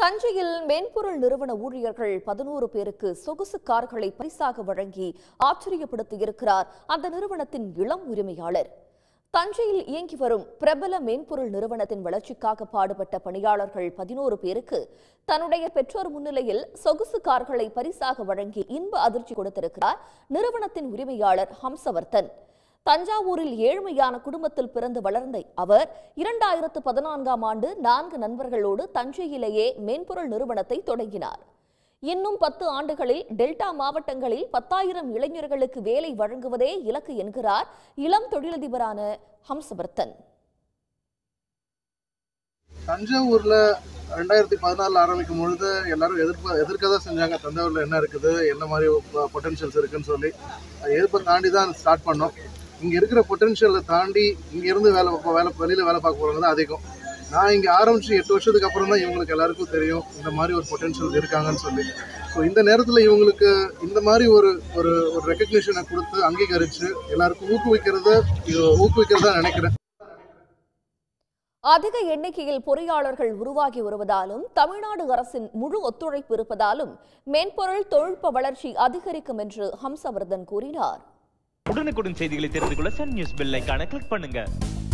தஞ்சையில் மென்பொருள் நிறுவன ஊழியர்கள் பதினோரு பேருக்கு சொகுசு கார்களை பரிசாக வழங்கி ஆச்சரியப்படுத்தியிருக்கிறார் அந்த நிறுவனத்தின் இளம் உரிமையாளர் தஞ்சையில் இயங்கி வரும் பிரபல மென்பொருள் நிறுவனத்தின் வளர்ச்சிக்காக பாடுபட்ட பணியாளர்கள் பதினோரு பேருக்கு தன்னுடைய பெற்றோர் முன்னிலையில் சொகுசு கார்களை பரிசாக வழங்கி இன்ப அதிர்ச்சி கொடுத்திருக்கிறார் நிறுவனத்தின் உரிமையாளர் ஹம்சவர்தன் தஞ்சாவூரில் ஏழ்மையான குடும்பத்தில் பிறந்து வளர்ந்த அவர் இரண்டாயிரத்து பதினான்காம் ஆண்டு நான்கு நண்பர்களோடு தஞ்சையிலேயே மென்பொருள் நிறுவனத்தை தொடங்கினார் இன்னும் பத்து ஆண்டுகளில் டெல்டா மாவட்டங்களில் பத்தாயிரம் இளைஞர்களுக்கு வேலை வழங்குவதே இலக்கு என்கிறார் இளம் தொழிலதிபரான ஹம்சவர்தன் தஞ்சாவூர்ல ரெண்டாயிரத்தி பதினாலில் ஆரம்பிக்கும் பொழுது எல்லாரும் எதிர்ப்பு எதிர்க்க தான் செஞ்சாங்க தஞ்சாவூர்ல என்ன இருக்குது என்ன மாதிரி பொட்டன்ஷியல்ஸ் இருக்குன்னு சொல்லி அதை எதிர்ப்பை தாண்டி தான் ஸ்டார்ட் பண்ணோம் இங்க இருக்கிற பொட்டன்ஷியலை தாண்டி இங்க இருந்து வேலை பார்க்க- வேலை வெளியில வேலை பார்க்க போறவங்க தான் அதிகம் நான் இங்க ஆரம்பிச்சு எட்டு வருஷத்துக்கு அப்புறம் தான் இவங்களுக்கு எல்லாருக்கும் தெரியும் இந்த மாதிரி ஒரு பொட்டன்ஷியல் இருக்காங்கன்னு சொல்லி ஸோ இந்த நேரத்தில் இவங்களுக்கு இந்த மாதிரி ஒரு ஒரு ஒரு ரெக்கக்னிஷனை கொடுத்து அங்கீகரித்து எல்லாருக்கும் ஊக்குவிக்கிறது இது ஊக்குவிக்கிறதா நினைக்கிறேன் அதிக எண்ணிக்கையில் பொறியாளர்கள் உருவாகி வருவதாலும் தமிழ்நாடு அரசின் முழு ஒத்துழைப்பு இருப்பதாலும் மென்பொருள் தொழில்நுட்ப வளர்ச்சி அதிகரிக்கும் என்று ஹம்சவர்தன் கூறினார் உடனுக்குடன் செய்திகளை தெரிந்து கொள்ள சன் நியூஸ் பெல் ஐகானை கிளிக் பண்ணுங்க